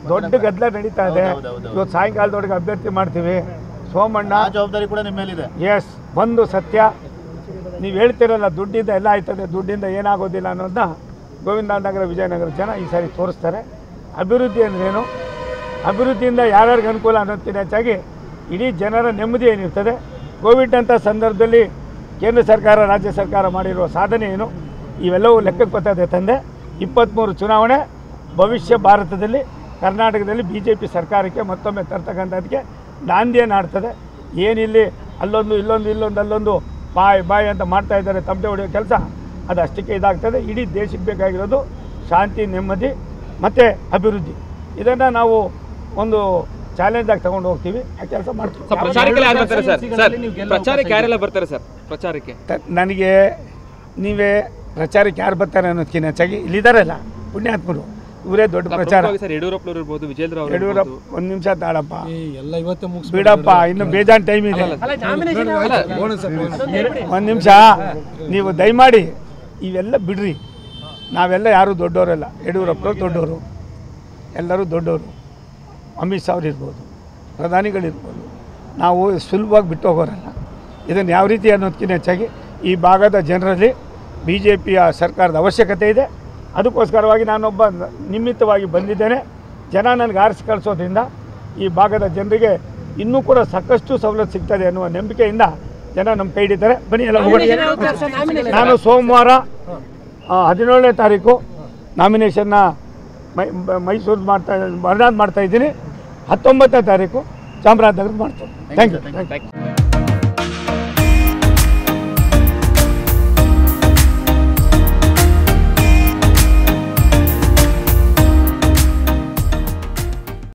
ದೊಡ್ಡ ಗದ್ದಲ ನಡೀತಾ ಇದೆ ಹೌದು, ಹೌದು, ಹೌದು. ಇವತ್ತು ಸಾಯಂಕಾಲದೊಳಗೆ ಅಭ್ಯರ್ಥಿ ಮಾಡ್ತೀವಿ ಸೋಮಣ್ಣ ಆ ಜವಾಬ್ದಾರಿ ಕೂಡ ನಿಮ್ಮ ಮೇಲಿದೆ ಎಸ್ ಒಂದು ಸತ್ಯ ನೀವು ಹೇಳ್ತಿರಲ್ಲ ದುಡ್ಡಿಂದ ಎಲ್ಲ ಆಯ್ತದೆ ದುಡ್ಡಿಂದ ಏನಾಗೋದಿಲ್ಲ ಅನ್ನೋದನ್ನ ಗೋವಿಂದನಗರ ವಿಜಯನಗರ ಜನ ಈ ಸಾರಿ ತೋರಿಸ್ತಾರೆ ಅಭಿವೃದ್ಧಿ ಅಂದ್ರೇನು ಅಭಿವೃದ್ಧಿಯಿಂದ ಯಾರ್ಯಾರಿಗೆ ಅನುಕೂಲ ಅನ್ನೋದಕ್ಕಿಂತ ಹೆಚ್ಚಾಗಿ ಇಡೀ ಜನರ ನೆಮ್ಮದಿ ಏನಿರ್ತದೆ ಕೋವಿಡ್ ಅಂತ ಸಂದರ್ಭದಲ್ಲಿ ಕೇಂದ್ರ ಸರ್ಕಾರ ರಾಜ್ಯ ಸರ್ಕಾರ ಮಾಡಿರುವ ಸಾಧನೆ ಏನು ಇವೆಲ್ಲವೂ ಲೆಕ್ಕಕ್ಕೆ ಬರ್ತದೆ ತಂದೆ ಇಪ್ಪತ್ತ್ಮೂರು ಚುನಾವಣೆ ಭವಿಷ್ಯ ಭಾರತದಲ್ಲಿ ಕರ್ನಾಟಕದಲ್ಲಿ ಬಿ ಜೆ ಪಿ ಸರ್ಕಾರಕ್ಕೆ ಮತ್ತೊಮ್ಮೆ ತರ್ತಕ್ಕಂಥದ್ದಕ್ಕೆ ನಾಂದಿಯನ್ನು ಆಡ್ತದೆ ಏನಿಲ್ಲಿ ಅಲ್ಲೊಂದು ಇಲ್ಲೊಂದು ಇಲ್ಲೊಂದು ಅಲ್ಲೊಂದು ಬಾಯ್ ಬಾಯ್ ಅಂತ ಮಾಡ್ತಾ ಇದ್ದಾರೆ ತಮಟೆ ಹೊಡೆಯೋ ಕೆಲಸ ಅದು ಅಷ್ಟಕ್ಕೆ ಇದಾಗ್ತದೆ ಇಡೀ ದೇಶಕ್ಕೆ ಬೇಕಾಗಿರೋದು ಶಾಂತಿ ನೆಮ್ಮದಿ ಮತ್ತು ಅಭಿವೃದ್ಧಿ ಇದನ್ನು ನಾವು ಒಂದು ಚಾಲೆಂಜ್ ಆಗಿ ತಗೊಂಡು ಹೋಗ್ತೀವಿ ಆ ಕೆಲಸ ಮಾಡ್ತೀವಿ ಸರ್ ಪ್ರಚಾರಕ್ಕೆ ಯಾರು ಬರ್ತಾರೆ ಸರ್ ಸರ್ ಪ್ರಚಾರಕ್ಕೆ ಯಾರೆಲ್ಲ ಬರ್ತಾರೆ ಸರ್ ಪ್ರಚಾರಕ್ಕೆ ತ- ನನಗೆ ನೀವೇ ಪ್ರಚಾರಕ್ಕೆ ಯಾರು ಬರ್ತಾರೆ ಅನ್ನೋದಕ್ಕಿಂತ ಹೆಚ್ಚಾಗಿ ಇಲ್ಲಿದ್ದಾರಲ್ಲ ಪುಣ್ಯಾತ್ಮರು ಇವರೇ ದೊಡ್ಡ ಪ್ರಚಾರ ಪ್ರಮುಖವಾಗಿ ಸರ್ ಯಡಿಯೂರಪ್ಪನವ್ರು ಇರ್ಬೋದು ವಿಜೇಂದ್ರ ಅವರು ಯಡಿಯೂರಪ್ಪ ಒಂದು ನಿಮಿಷ ತಾಳಪ್ಪ ಎಲ್ಲ ಇವತ್ತೇ ಮುಗಿಸ್ ಬಿಡಪ್ಪ ಇನ್ನು ಬೇಜಾನ್ ಟೈಮ್ ಇದೆ ಒಂದು ನಿಮಿಷ ನೀವು ದಯಮಾಡಿ ಇವೆಲ್ಲ ಬಿಡ್ರಿ ನಾವೆಲ್ಲ ಯಾರು ದೊಡ್ಡವರಲ್ಲ ಯಡಿಯೂರಪ್ಪರು ದೊಡ್ಡವರು ಎಲ್ಲರೂ ದೊಡ್ಡವರು ಅಮಿತ್ ಶಾ ಅವ್ರು ಇರ್ಬೋದು ಪ್ರಧಾನಿಗಳಿರ್ಬೋದು ನಾವು ಸುಲಭವಾಗಿ ಬಿಟ್ಟು ಹೋಗೋರಲ್ಲ ಇದನ್ನು ಯಾವ ರೀತಿ ಅನ್ನೋದಕ್ಕಿಂತ ಹೆಚ್ಚಾಗಿ ಈ ಭಾಗದ ಜನರಲ್ಲಿ ಬಿ ಜೆ ಪಿಯ ಸರ್ಕಾರದ ಅವಶ್ಯಕತೆ ಇದೆ ಅದಕ್ಕೋಸ್ಕರವಾಗಿ ನಾನೊಬ್ಬ ನ- ನಿಮಿತ್ತವಾಗಿ ಬಂದಿದ್ದೇನೆ ಜನ ನನಗೆ ಆರಿಸಿ ಕಳಿಸೋದ್ರಿಂದ ಈ ಭಾಗದ ಜನರಿಗೆ ಇನ್ನೂ ಕೂಡ ಸಾಕಷ್ಟು ಸವಲತ್ತು ಸಿಗ್ತದೆ ಅನ್ನುವ ನಂಬಿಕೆಯಿಂದ ಜನ ನಮ್ಮ ಕೈ ಹಿಡಿತಾರೆ ಬನ್ನಿ ಎಲ್ಲ ಹೋಗೋಣ ನಾನು ಸೋಮವಾರ ಆ, ಹದಿನೇಳನೇ ತಾರೀಕು ನಾಮಿನೇಷನ್ನ ಮೈ ಮೈಸೂರು ಮಾಡ್ತಾ ಬರ್ನಾದ್ ಮಾಡ್ತಾ ಇದ್ದೀನಿ ಹತ್ತೊಂಬತ್ತನೇ ತಾರೀಕು ಚಾಮರಾಜನಗರ ಮಾಡ್ತೀನಿ ಥ್ಯಾಂಕ್ ಯು ಥ್ಯಾಂಕ್ ಯು